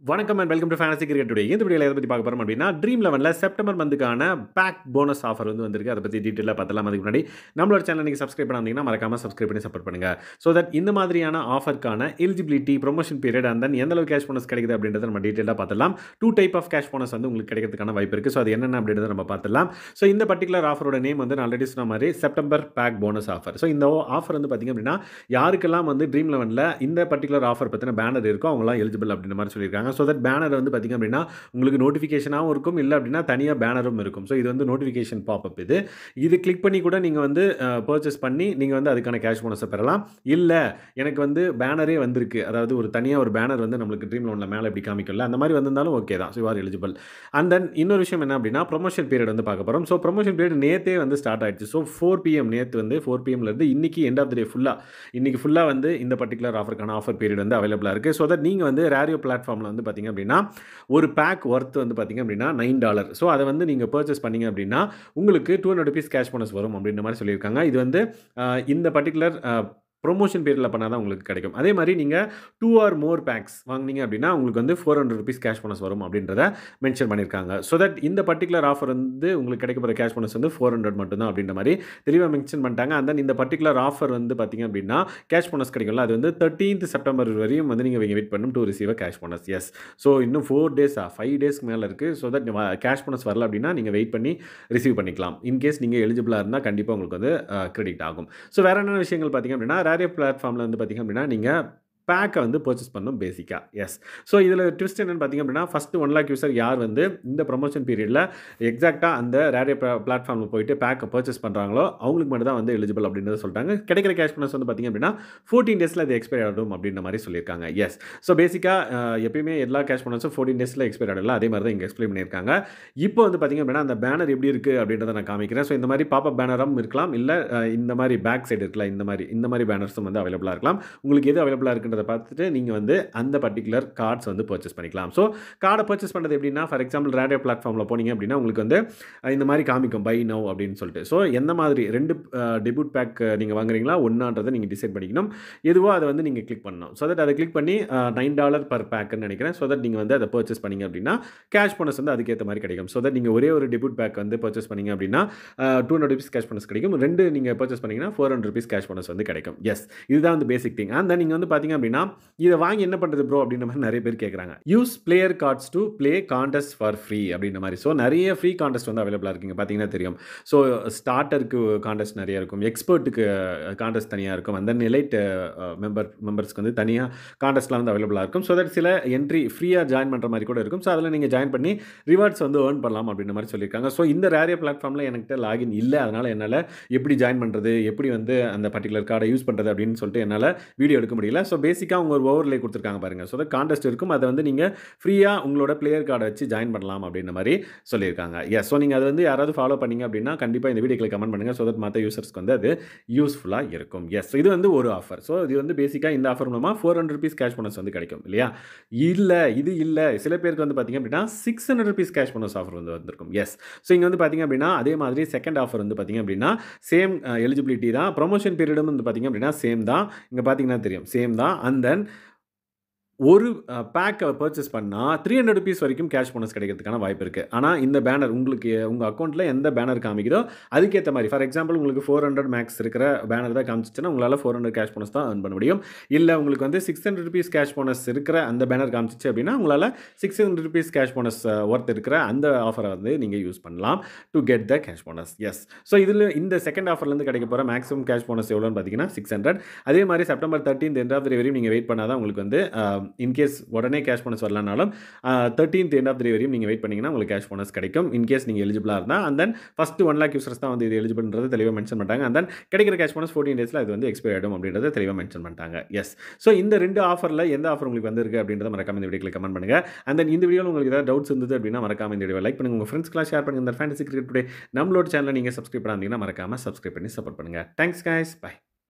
வணக்கம் and welcome to fantasy cricket today இந்த வீடியோவில் எதை பற்றி பார்க்க போகிறோம் அப்படின்னா ட்ரீம் லெவனில் செப்டம்பர் மந்த்துக்கான பேக் போனஸ் ஆஃபர் வந்து வந்திருக்கு அதை பற்றி டீட்டெயிலாக பார்த்தலாம் அதுக்கு முன்னாடி நம்மளோட சேனல் நீங்கள் சப்ஸ்கிரைப் பண்ணாதீங்கன்னா மறக்காமல் சப்ஸ்கிரைப் பண்ணி சப்போர்ட் பண்ணுங்கள் ஸோ தட் இந்த மாதிரியான ஆஃபருக்கான eligibility promotion period and then எந்த அளவு கேஷ் போனஸ் கிடைக்குது அப்படின்றத நம்ம டீட்டெயிலாக பார்த்துலாம் two type of cash bonus வந்து உங்களுக்கு கிடைக்கிறதுக்கான வாய்ப்பு இருக்குது ஸோ அது என்னென்ன அப்படின்றத நம்ம பார்த்துலாம் ஸோ இந்த பர்டிகுலர் ஆஃபரோட நேம் வந்து நான் ஆல்ரெடி சொன்ன மாதிரி September pack bonus offer so இந்த ஆஃபர் வந்து பார்த்திங்க அப்படின்னா யாருக்கெல்லாம் வந்து ட்ரீம் லெவனில் இந்த பர்டிகுலர் ஆஃபர் பற்றின பேனர் இருக்கோ அவங்களாம் எலிஜிபிள் அப்படின்ற மாதிரி சொல்லியிருக்காங்க ஸோ தட் பேனர் வந்து பார்த்திங்க அப்படின்னா உங்களுக்கு நோட்டிஃபிகேஷனாகவும் இருக்கும் இல்லை அப்படின்னா தனியாக பேனரும் இருக்கும் ஸோ இது வந்து நோட்டிஃபிகேஷன் பாப்அப் இது இது கிளிக் பண்ணி கூட நீங்கள் வந்து பர்ச்சேஸ் பண்ணி நீங்கள் வந்து அதுக்கான கேஷ் போனஸை பெறலாம் இல்லை எனக்கு வந்து பேனரே வந்திருக்கு அதாவது ஒரு தனியாக ஒரு பேனர் வந்து நம்மளுக்கு ட்ரீம் லோனில் மேலே இப்படி காமிக்கல அந்த மாதிரி வந்திருந்தாலும் ஓகே தான் so are eligible and then இன்னொரு விஷயம் என்ன அப்படின்னா ப்ரொமோஷன் பீரியட் வந்து பார்க்க போகிறோம் ஸோ ப்ரொமோஷன் பீரியட் நேற்றே வந்து ஸ்டார்ட் ஆயிடுச்சு ஸோ ஃபோர் பிஎம் நேற்று வந்து ஃபோர் பிஎம்லேருந்து இன்னைக்கு எண்ட் ஆஃப் த டே ஃபுல்லாக இன்றைக்கி ஃபுல்லாக வந்து இந்த பர்டிகுலர் ஆஃபருக்கான ஆஃபர் பீரியட் வந்து அவைலபிளாக இருக்குது ஸோ தட் நீங்கள் வந்து ரேரியோ பிளாட்ஃபார்மில் வந்து பார்த்திங்க அப்படின்னா ஒரு பேக் ஒர்த் வந்து பார்த்திங்க அப்படின்னா நைன் டாலர் ஸோ அதை வந்து நீங்கள் பர்ச்சேஸ் பண்ணிங்க அப்படின்னா உங்களுக்கு two hundred rupees cash bonus வரும் அப்படின்ற மாதிரி சொல்லியிருக்காங்க இது வந்து அஹ், இந்த பர்டிகுலர் ப்ரொமோஷன் பீரியடில் பண்ணால் தான் உங்களுக்கு கிடைக்கும் அதே மாதிரி நீங்கள் டூ ஆர் மோர் பேக்ஸ் வாங்குனீங்க அப்படின்னா உங்களுக்கு வந்து four hundred rupees cash bonus வரும் அப்படின்றத மென்ஷன் பண்ணியிருக்காங்க ஸோ தட் இந்த பர்டிகுலர் ஆஃபர் வந்து உங்களுக்கு கிடைக்க போகிற கேஷ் போனஸ் வந்து ஃபோர் ஹண்ட்ரட் மட்டும்தான் அப்படின்ற மாதிரி தெளிவாக மென்ஷன் பண்ணிட்டாங்க and then இந்த பர்டிகுலர் ஆஃபர் வந்து பார்த்தீங்க அப்படின்னா கேஷ் போனஸ் கிடைக்கும்ல அது வந்து தேர்ட்டீன்த் செப்டம்பர் வரையும் வந்து நீங்கள் வெயிட் பண்ணும் to receive cash bonus yes so இன்னும் ஃபோர் டேஸா ஃபைவ் டேஸ்க்கு மேலே இருக்குது ஸோ தட் கேஷ் போனஸ் வரல அப்படின்னா நீங்கள் வெயிட் பண்ணி ரிசீவ் பண்ணிக்கலாம் இன்கேஸ் நீங்கள் எலிஜிபிளாக இருந்தால் கண்டிப்பாக உங்களுக்கு வந்து கிரெடிட் ஆகும் ஸோ வேறு என்ன விஷயங்கள் பார்த்தீங்க அப்படின்னா ரேரியோ பிளாட்ஃபார்மில் வந்து பார்த்தீங்க அப்படின்னா நீங்கள் பேக்கை வந்து பர்ச்சேஸ் பண்ணணும் பேசிக்காக எஸ் ஸோ இதில் ட்விஸ்ட் என்னென்னு பார்த்தீங்க அப்படின்னா ஃபஸ்ட்டு ஒன் லேக் யூசர் யார் வந்து இந்த ப்ரொமோஷன் பீரியடில் எக்ஸாக்டாக அந்த ரேடியோ பிளாட்ஃபார்மில் போயிட்டு பேக்கை பர்ச்சேஸ் பண்ணுறாங்களோ அவங்களுக்கு மட்டும் தான் வந்து எலிஜிபிள் அப்படின்றத சொல்லிட்டாங்க கிடைக்கிற கேஷ் போனஸ் வந்து பார்த்திங்க அப்படின்னா ஃபோர்டீன் டேஸில் அது எக்ஸ்பைர் ஆகிடும் அப்படின்ற மாதிரி சொல்லியிருக்காங்க எஸ் ஸோ பேசிக்காக எப்பயுமே எல்லா கேஷ் போனஸும் ஃபோர்டீன் டேஸில் எக்ஸ்பைர் ஆகிடல அதே மாதிரி தான் இங்கே எக்ஸ்பிளைன் பண்ணியிருக்காங்க இப்போ வந்து பார்த்திங்க அப்படின்னா அந்த பேனர் எப்படி இருக்குது அப்படின்றத நான் காமிக்கிறேன் ஸோ இந்த மாதிரி பாப்பப் பேனரும் இருக்கலாம் இல்லை இந்த மாதிரி பேக் சைடு இருக்கலாம் இந்த மாதிரி இந்த மாதிரி பேனர்ஸும் வந்து அவைலபிளாக இருக்கலாம் உங்களுக்கு எது அவைலபிளாக இருக்குன்றதை பார்த்துட்டு நீங்கள் வந்து அந்த பர்டிகுலர் கார்ட்ஸ் வந்து பர்ச்சேஸ் பண்ணிக்கலாம் ஸோ கார்டை பர்ச்சேஸ் பண்ணுறது எப்படின்னா ஃபார் எக்ஸாம்பிள் ரேடியோ பிளாட்ஃபார்மில் போனீங்க அப்படின்னா உங்களுக்கு வந்து அஹ், இந்த மாதிரி காமிக்கும் பை நோ அப்படின்னு சொல்லிட்டு ஸோ எந்த மாதிரி ரெண்டு டெபியூட் பேக் நீங்கள் வாங்குறீங்களா ஒன்றான்றதை நீங்கள் டிசைட் பண்ணிக்கணும் எதுவோ அதை வந்து நீங்கள் கிளிக் பண்ணணும் ஸோ தட் அதை கிளிக் பண்ணி நைன் டாலர் பர் பேக்குன்னு நினைக்கிறேன் ஸோ தட் நீங்கள் வந்து அதை பர்ச்சேஸ் பண்ணீங்க அப்படின்னா கேஷ் போனஸ் வந்து அதுக்கேற்ற மாதிரி கிடைக்கும் ஸோ தட் நீங்கள் ஒரே ஒரு டெபியூட் பேக் வந்து பர்ச்சேஸ் பண்ணீங்க அப்படின்னா two hundred rupees cash bonus கிடைக்கும் ரெண்டு நீங்கள் பர்ச்சேஸ் பண்ணீங்கன்னா four hundred rupees cash bonus வந்து கிடைக்கும் எஸ் இதுதான் வந்து பேசிக் திங் அந்த நீங்கள் வந்து பார்த்தீங்க அப்படின்னா இதை வாங்கி என்ன பண்ணுறது ப்ரோ அப்படின்ற மாதிரி நிறைய பேர் கேட்குறாங்க use player cards to play contest for free அப்படின்ற மாதிரி ஸோ நிறைய ஃப்ரீ கான்டெஸ்ட் வந்து அவைலபிளாக இருக்குங்க பார்த்தீங்கன்னா தெரியும் ஸோ ஸ்டார்டருக்கு கான்டெஸ்ட் நிறைய இருக்கும் எக்ஸ்பர்ட்டுக்கு கான்டெஸ்ட் தனியாக இருக்கும் அந்த நிலைட் மெம்பர் மெம்பர்ஸ்க்கு வந்து தனியாக கான்டெஸ்ட்லாம் வந்து அவைலபிளாக இருக்கும் ஸோ தட் சில என்ட்ரி ஃப்ரீயாக ஜாயின் பண்ணுற மாதிரி கூட இருக்கும் ஸோ அதில் நீங்கள் ஜாயின் பண்ணி ரிவார்ட்ஸ் வந்து ஏர்ன் பண்ணலாம் அப்படின்ற மாதிரி சொல்லியிருக்காங்க ஸோ இந்த ரேரியா பிளாட்ஃபார்மில் என்கிட்ட லாகின் இல்லை அதனால் என்னால் எப்படி ஜாயின் பண்ணுறது எப்படி வந்து அந்த பர்டிகுலர் கார்டை யூஸ் பண்ணுறது அப்படின்னு சொல்லிட்டு என்னால் வீடியோ எடுக்க முடியல ஸோ பேசிக்காக அவங்க ஒரு ஓவர்லே கொடுத்துருக்காங்க பாருங்கள் ஸோ கான்டெஸ்ட் இருக்கும் அதை வந்து நீங்கள் ஃப்ரீயாக உங்களோட பிளேயர் கார்டை வச்சு ஜாயின் பண்ணலாம் அப்படின்ற மாதிரி சொல்லியிருக்காங்க எஸ் ஸோ நீங்கள் அதை வந்து யாராவது ஃபாலோ பண்ணீங்க அப்படின்னா கண்டிப்பாக இந்த வீடியோக்களை கமெண்ட் பண்ணுங்கள் ஸோ தட் மற்ற யூசர்ஸ்க்கு வந்து அது யூஸ்ஃபுல்லாக இருக்கும் எஸ் இது வந்து ஒரு ஆஃபர் ஸோ இது வந்து பேசிக்காக இந்த ஆஃபர் மூலமாக four hundred rupees cash bonus வந்து கிடைக்கும் இல்லையா இல்லை இது இல்லை சில பேருக்கு வந்து பார்த்திங்க அப்படின்னா six hundred rupees cash bonus offer வந்து வந்திருக்கும் எஸ் ஸோ இங்கே வந்து பார்த்திங்க அப்படின்னா அதே மாதிரி செகண்ட் ஆஃபர் வந்து பார்த்திங்க அப்படின்னா சேம் எலிஜிபிலிட்டி தான் ப்ரொமோஷன் பீரியடும் வந்து பார்த்திங்க அப்படின்னா சேம் தான் இங்கே பார்த்தீங்கன்னா தெரியும் சேம் தான் அண்ட் தென் ஒரு பேக்கை பர்ச்சேஸ் பண்ணால் த்ரீ ஹண்ட்ரட் ருபீஸ் வரைக்கும் கேஷ் போனஸ் கிடைக்கிறதுக்கான வாய்ப்பு இருக்குது ஆனால் இந்த பேனர் உங்களுக்கு உங்கள் அக்கௌண்ட்டில் எந்த பேனர் காமிக்குதோ அதுக்கேற்ற மாதிரி ஃபார் எக்ஸாம்பிள் உங்களுக்கு ஃபோர் ஹண்ட்ரட் மேக்ஸ் இருக்கிற பேனர் தான் காமிச்சிச்சுன்னா உங்களால் ஃபோர் ஹண்ட்ரட் கேஷ் போனஸ் தான் earn பண்ண முடியும் இல்லை உங்களுக்கு வந்து six hundred rupees cash bonus இருக்கிற அந்த பேனர் காமிச்சிச்சு அப்படின்னா உங்களால் six hundred rupees cash bonus worth இருக்கிற அந்த ஆஃபரை வந்து நீங்கள் யூஸ் பண்ணலாம் to get the cash bonus yes so இதில் இந்த செகண்ட் ஆஃபர்லேருந்து கிடைக்க போகிற மேக்ஸிமம் கேஷ் போனஸ் எவ்வளோன்னு பார்த்தீங்கன்னா சிக்ஸ் ஹண்ட்ரட் அதே மாதிரி September thirteen end of the வரையும் நீங்கள் வெயிட் பண்ணால் தான் உங்களுக்கு வந்து இன்கேஸ் உடனே கேஷ் போனஸ் வரலனாலும் தேர்ட்டீன்த் எண்ட் ஆஃப் த வரையும் நீங்கள் வெயிட் பண்ணிங்கன்னா உங்களுக்கு கேஷ் போனஸ் கிடைக்கும் இன்கேஸ் நீங்கள் எலிஜிபிளாக இருந்தால் and then first one lakh users தான் வந்து இது எலிஜிபிள்ன்றது தெளிவாக மென்ஷன் பண்ணிட்டாங்க அண்ட் தென் கிடைக்கிற கேஷ் போனஸ் ஃபோர்டீன் டேஸில் அது வந்து எக்ஸ்பைர் ஆகிடும் அப்படின்றத தெளிவாக மென்ஷன் பண்ணிட்டாங்க எஸ் ஸோ இந்த ரெண்டு ஆஃபரில் எந்த ஆஃபர் உங்களுக்கு வந்திருக்கு அப்படின்றத மறக்காம இந்த வீடியோவில் கமெண்ட் பண்ணுங்கள் அண்ட் தென் இந்த வீடியோவில் உங்களுக்கு ஏதாவது டவுட்ஸ் இருந்தது அப்படின்னா மறக்காம இந்த வீடியோ லைக் பண்ணுங்கள் உங்கள் ஃப்ரெண்ட்ஸ்க்குலாம் ஷேர் பண்ணுங்கள் இந்த ஃபேண்டசி கிரிக்கெட் டுடே நம்மளோட சேனலை நீங்கள் சப்ஸ்கிரைப் பண்ணாதீங்கன்னா மறக்காம சப்ஸ்கிரைப் பண்ணி சப்போர்ட் பண்ணுங்கள் தேங்க்ஸ் guys பை